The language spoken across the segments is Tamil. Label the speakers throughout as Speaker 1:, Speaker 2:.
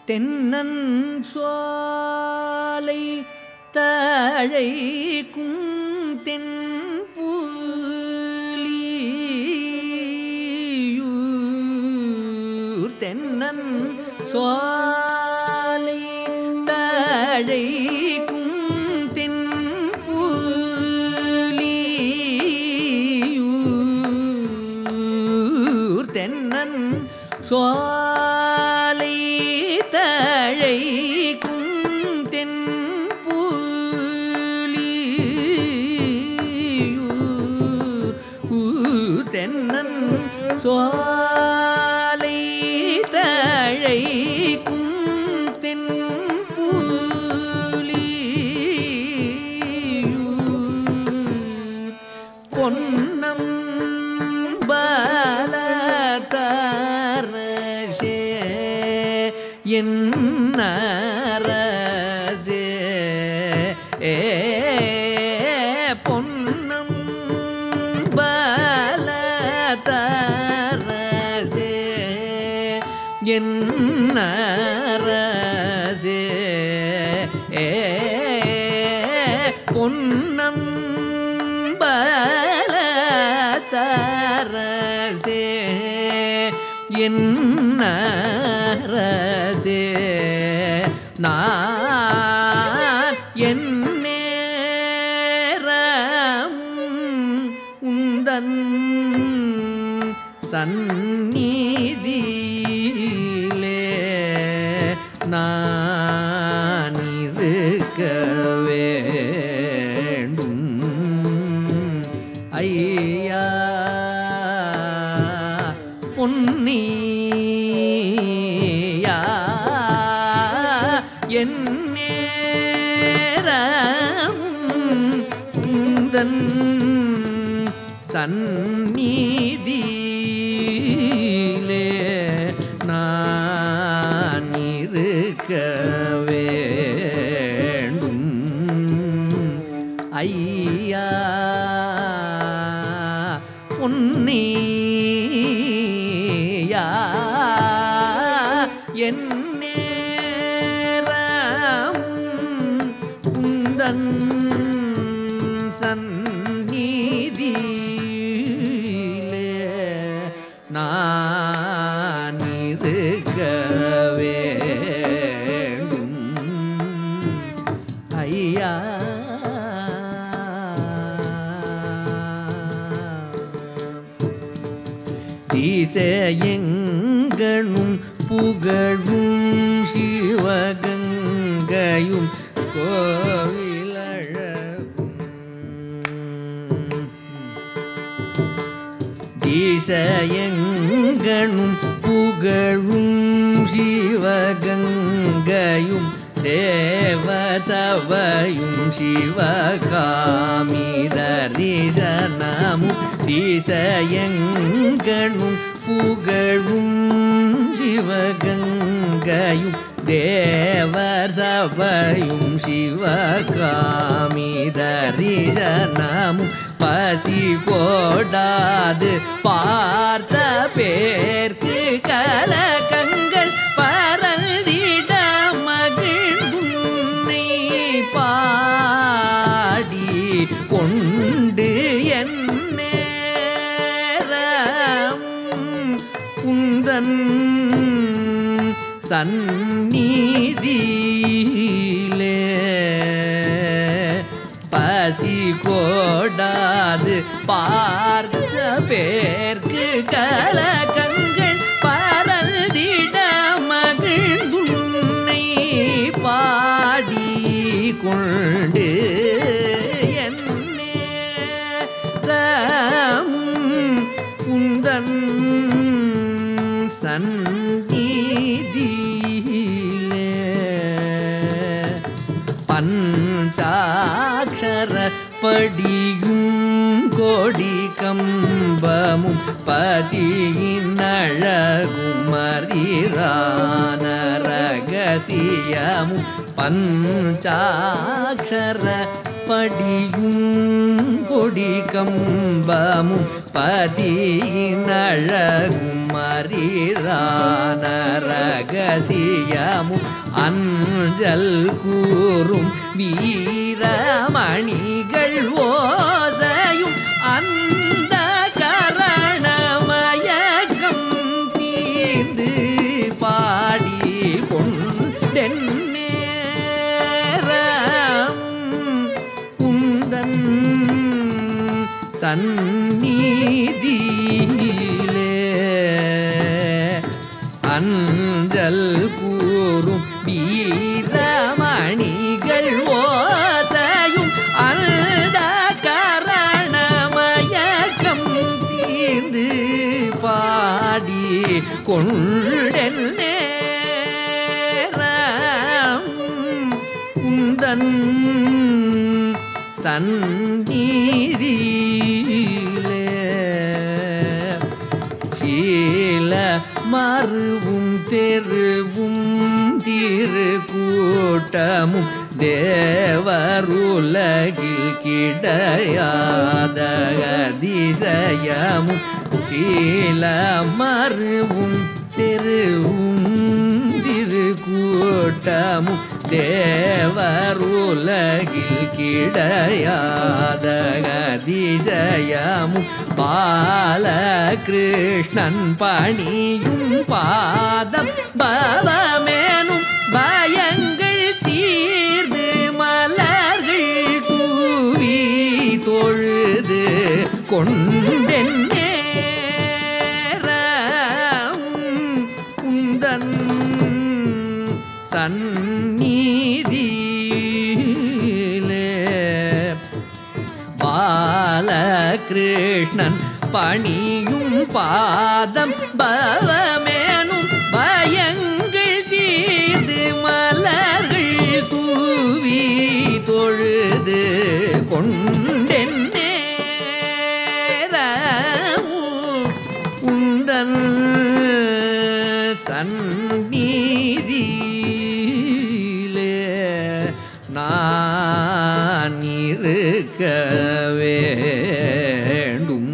Speaker 1: தென்னன் சோலை தழைக்கும் தென்புலியூர் தென்னன் சோலை தழைக்கும் தென்புலியூர் தென்னன் சோலை தழைக்கும் தென்புலியூர் தென்னன் சோலை தழைக்கும் தென்புலியூர் பொன்னம் பலதரசே என் அரசே ஏ பொன்னம் பலதரசே என் அரசே ஏ பொன்னம் பலதரசே என் அரசே நான் என் நேரம் உந்தன் சந்நிதியிலே நான் இருக்க வேண்டும் ஐயா பொன்னியா என் நேரம் உந்தன் சந்நிதியிலே நான் இருக்க வேண்டும் ஐயா பொன்னியா என் நேரம் உந்தன் சந்நிதியிலே நான் இருக்க வேண்டும் ஐயா திசையெங்கனும் புகழும் சிவகங்கையும் கோவிலழகும் திசையெங்கனும் புகழும் சிவகங்கையும் தேவர் சபையும் சிவகாமிதரிசனமும் திசையெங்கனும் புகழும் சிவகங்கையும் தேவர் சபையும் சிவகாமிதரிசனமும் பசி கோடாது பார்த்த பேர்க்கு கலகங்கள் பரந்திட மகிழ்ந்துன்னை பாடி கொண்டு என் நேரம் குந்தன் சந்நிதியிலே பசி கோடாது பார்த்த பேர்க்கு கலகங்கள் பரந்திட மகிழ்ந்துன்னை பாடி கொண்டு என் நேரம் உந்தன் சந்நிதியிலே பஞ்சாட்சர படியும் கோடி கம்பமும் பதியின் அழகும் அறிரான ரகசியமும் பஞ்சாட்சர படியும் கொடி கம்பமும் பதியின் அழகும் மரிரான ரகசியமும் அஞ்சல் கூறும் வீரமணிகள் ஓசையும் அந்த கரணமயக்கம் தீர்ந்து பாடி கொண்டென் நேரம் உந்தன் சந்நிதியிலே அஞ்சல் கூறும் வீரமணிகள் ஓசையும் அந்த கரணமயக்கம் தீர்ந்து பாடி கொண்டென் நேரம் உந்தன் சந்நீதியிலே சீல மறுவும் தெருவும் திரு கூட்டமும் தேவருலகில் கிடையாத அதிசயமும் சீல மறுவும் தெருவும் திரு கூட்டமும் தேவருலகில் கிடையாத அதிசயமும் பாலகிருஷ்ணன் பணியும் பாதம் பவமேனும் பயங்கள் தீர்ந்து மலர்கள் தூவி தொழுது கொண்டென் நேரம் உந்தன் சந்நிதியிலே பாலகிருஷ்ணன் பணியும் பாதம் பவமேனும் பயங்கள் தீர்ந்து மலர்கள் தூவி தொழுது கொண்டென் நேரம் உந்தன் சந்நிதியிலே நான் இருக்க வேண்டும்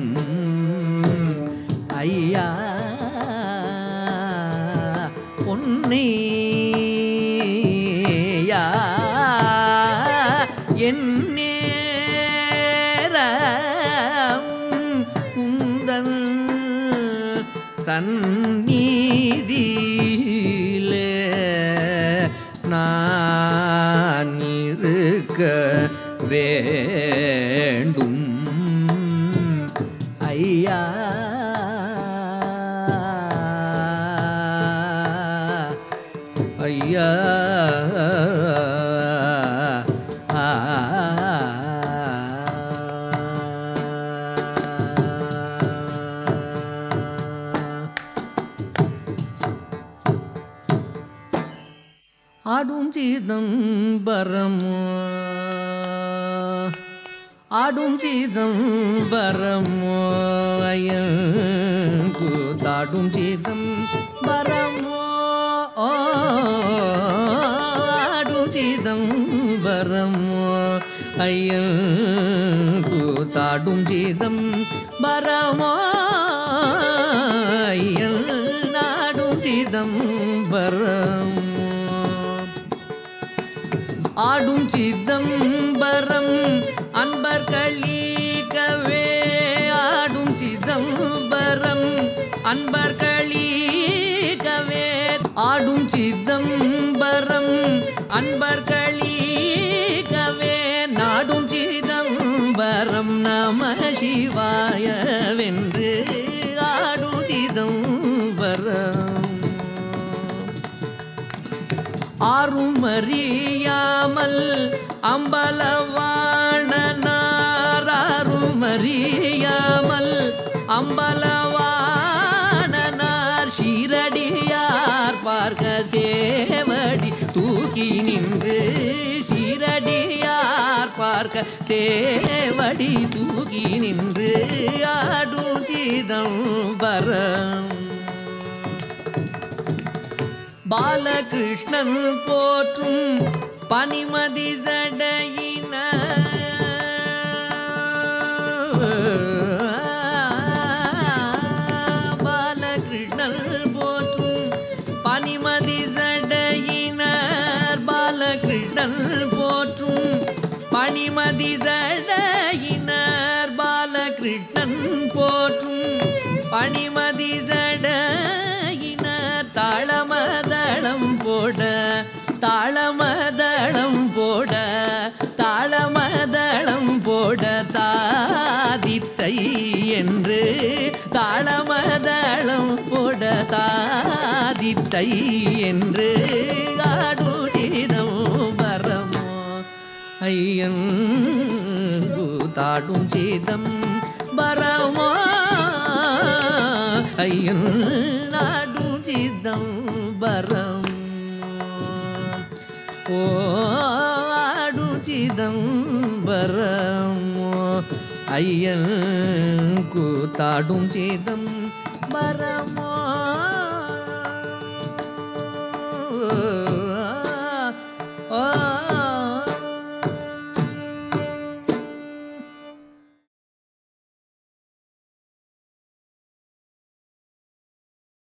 Speaker 1: ஐயா பொன்னையா என் நேரம் உந்தன் சந்நிதியிலே நான் இருக்க வேண்டும் ஐயா ஐயா ஆடும் சிதம்பரம் ஆடும் சிதம்பரம் ஐயன் கூத்தாடும் சிதம்பரம் ஆடும் சிதம்பரம் ஐயன் கூத்தாடும் சிதம்பரம் ஐயன் நாடும் சிதம்பரம் ஆடும் சிதம்பரம் அன்பர் கலீகவே ஆடும் சிதம்பரம் அன்பர் கலீகவே ஆடும் சிதம்பரம் அன்பர் கலீகவே நாடும் சிதம்பரம் நம சிவாய வென்று ஆடும் சிதம்பரம் ஆறும் அறியாமல் அம்பலவாணனார் ஆறும் அறியாமல் அம்பலவாணனார் சீரடியார் பார்க்க சேவடி தூக்கி நின்று சீரடியார் பார்க்க சேவடி தூக்கி நின்று ஆடும் சிதம்பரம் பாலகிருஷ்ணன் போற்றும் பனிமதி சடையின பாலகிருஷ்ணன் சடையினர் பாலகிருஷ்ணன் போற்றும் பனிமதி சடையினர் தாளமதளம் போட தாளமதளம் போட தாளமதளம் போட தாதித்தை என்று தாளமதளம் போட தாதித்தை என்று ஆடுஜிதம் வரமோ ஐயன் கூத்தாடும் சீதம் வரமோ ஐயன் நாடும் சீதம் வரம் ஓ ஆடும் சீதம் வரமோ ஐயன் கூத்தாடும் சீதம் வரமோ